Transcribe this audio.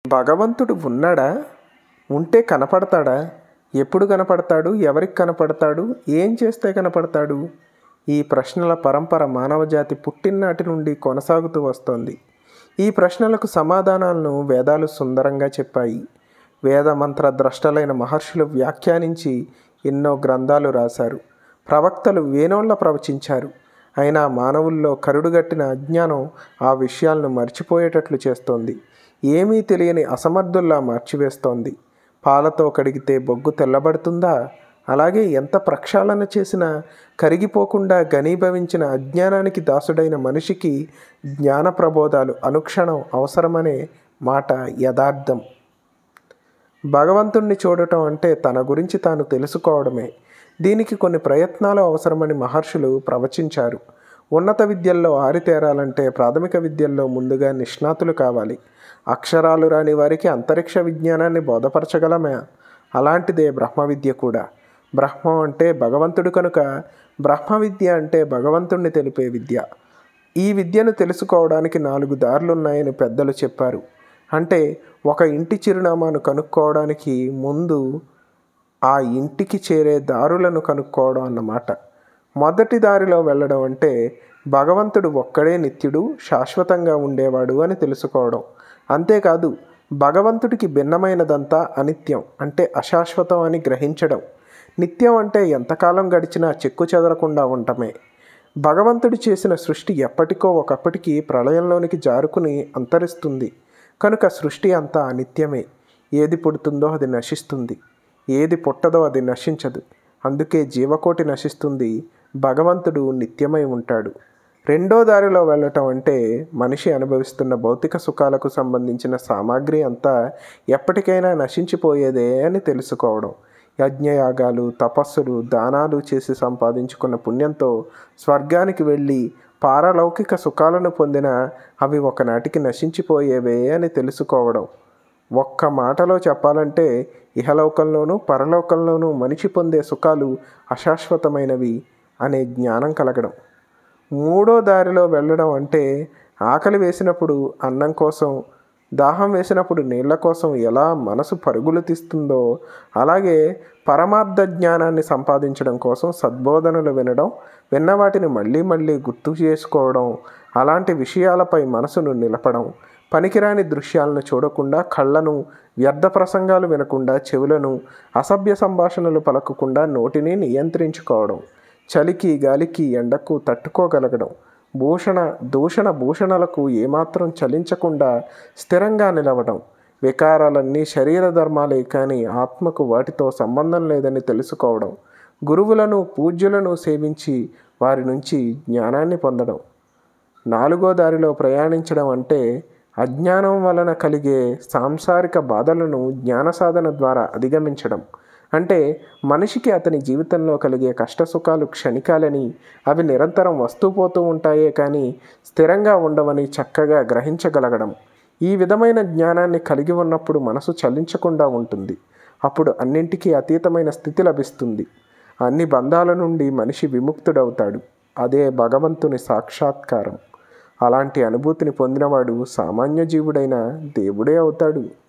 భగవంతుడు ఉన్నాడా ఉంటే కనపడతాడా ఎప్పుడు కనపడతాడు ఎవరికి కనపడతాడు ఏం చేస్తే కనపడతాడు ఈ ప్రశ్నల పరంపర మానవజాతి పుట్టినాటి నుండి కొనసాగుతూ వస్తోంది ఈ ప్రశ్నలకు సమాధానాలను వేదాలు సుందరంగా చెప్పాయి వేద మంత్ర ద్రష్టలైన మహర్షులు వ్యాఖ్యానించి ఎన్నో గ్రంథాలు రాశారు ప్రవక్తలు వేనోళ్ళ ప్రవచించారు అయినా మానవుల్లో కరుడుగట్టిన అజ్ఞానం ఆ విషయాలను మర్చిపోయేటట్లు చేస్తోంది ఏమీ తెలియని అసమర్థుల్లా మార్చివేస్తోంది పాలతో కడిగితే బొగ్గు తెల్లబడుతుందా అలాగే ఎంత ప్రక్షాళన చేసినా కరిగిపోకుండా ఘనీభవించిన అజ్ఞానానికి దాసుడైన మనిషికి జ్ఞాన ప్రబోధాలు అనుక్షణం అవసరమనే మాట యథార్థం భగవంతుణ్ణి చూడటం అంటే తన గురించి తాను తెలుసుకోవడమే దీనికి కొన్ని ప్రయత్నాలు అవసరమని మహర్షులు ప్రవచించారు ఉన్నత విద్యల్లో ఆరితేరాలంటే ప్రాథమిక విద్యల్లో ముందుగా నిష్ణాతులు కావాలి అక్షరాలు రాని వారికి అంతరిక్ష విజ్ఞానాన్ని బోధపరచగలమే అలాంటిదే బ్రహ్మ విద్య కూడా బ్రహ్మం అంటే భగవంతుడు కనుక బ్రహ్మ విద్య అంటే భగవంతుణ్ణి తెలిపే విద్య ఈ విద్యను తెలుసుకోవడానికి నాలుగు దారులున్నాయని పెద్దలు చెప్పారు అంటే ఒక ఇంటి చిరునామాను కనుక్కోవడానికి ముందు ఆ ఇంటికి చేరే దారులను కనుక్కోవడం అన్నమాట మొదటి దారిలో వెళ్ళడం అంటే భగవంతుడు ఒక్కడే నిత్యుడు శాశ్వతంగా ఉండేవాడు అని తెలుసుకోవడం అంతేకాదు భగవంతుడికి భిన్నమైనదంతా అనిత్యం అంటే అశాశ్వతం అని గ్రహించడం నిత్యం అంటే ఎంతకాలం గడిచినా చెక్కు చెదరకుండా ఉండటమే భగవంతుడు చేసిన సృష్టి ఎప్పటికో ఒకప్పటికి ప్రళయంలోనికి జారుకుని అంతరిస్తుంది కనుక సృష్టి అంతా అనిత్యమే ఏది పుడుతుందో అది నశిస్తుంది ఏది పుట్టదో అది నశించదు అందుకే జీవకోటి నశిస్తుంది భగవంతుడు నిత్యమై ఉంటాడు రెండో దారిలో వెళ్ళటం అంటే మనిషి అనుభవిస్తున్న భౌతిక సుఖాలకు సంబంధించిన సామాగ్రి అంతా ఎప్పటికైనా నశించిపోయేదే అని తెలుసుకోవడం యజ్ఞయాగాలు తపస్సులు దానాలు చేసి సంపాదించుకున్న పుణ్యంతో స్వర్గానికి వెళ్ళి పారలౌకిక సుఖాలను పొందిన అవి ఒకనాటికి నశించిపోయేవే అని తెలుసుకోవడం ఒక్క మాటలో చెప్పాలంటే ఇహలోకంలోనూ పరలోకంలోనూ మనిషి పొందే సుఖాలు అశాశ్వతమైనవి అనే జ్ఞానం కలగడం మూడో దారిలో వెళ్ళడం అంటే ఆకలి వేసినప్పుడు అన్నం కోసం దాహం వేసినప్పుడు నీళ్ల కోసం ఎలా మనసు పరుగులు తీస్తుందో అలాగే పరమార్థ జ్ఞానాన్ని సంపాదించడం కోసం సద్బోధనలు వినడం విన్న వాటిని మళ్ళీ మళ్ళీ గుర్తు చేసుకోవడం అలాంటి విషయాలపై మనసును నిలపడం పనికిరాని దృశ్యాలను చూడకుండా కళ్ళను వ్యర్థ ప్రసంగాలు వినకుండా చెవులను అసభ్య సంభాషణలు పలకకుండా నోటిని నియంత్రించుకోవడం చలికి గాలికి ఎండకు తట్టుకోగలగడం భూషణ దూషణ భూషణలకు ఏమాత్రం చలించకుండా స్థిరంగా నిలవడం వికారాలన్నీ శరీర ధర్మాలే కానీ ఆత్మకు వాటితో సంబంధం లేదని తెలుసుకోవడం గురువులను పూజ్యులను సేవించి వారి నుంచి జ్ఞానాన్ని పొందడం నాలుగో దారిలో ప్రయాణించడం అంటే అజ్ఞానం వలన కలిగే సాంసారిక బాధలను జ్ఞాన సాధన ద్వారా అధిగమించడం అంటే మనిషికి అతని జీవితంలో కలిగే కష్టసుఖాలు క్షణికాలని అవి నిరంతరం వస్తూ పోతూ ఉంటాయే కానీ స్థిరంగా ఉండవని చక్కగా గ్రహించగలగడం ఈ విధమైన జ్ఞానాన్ని కలిగి ఉన్నప్పుడు మనసు చలించకుండా ఉంటుంది అప్పుడు అన్నింటికీ అతీతమైన స్థితి లభిస్తుంది అన్ని బంధాల నుండి మనిషి విముక్తుడవుతాడు అదే భగవంతుని సాక్షాత్కారం అలాంటి అనుభూతిని పొందినవాడు సామాన్య జీవుడైన దేవుడే అవుతాడు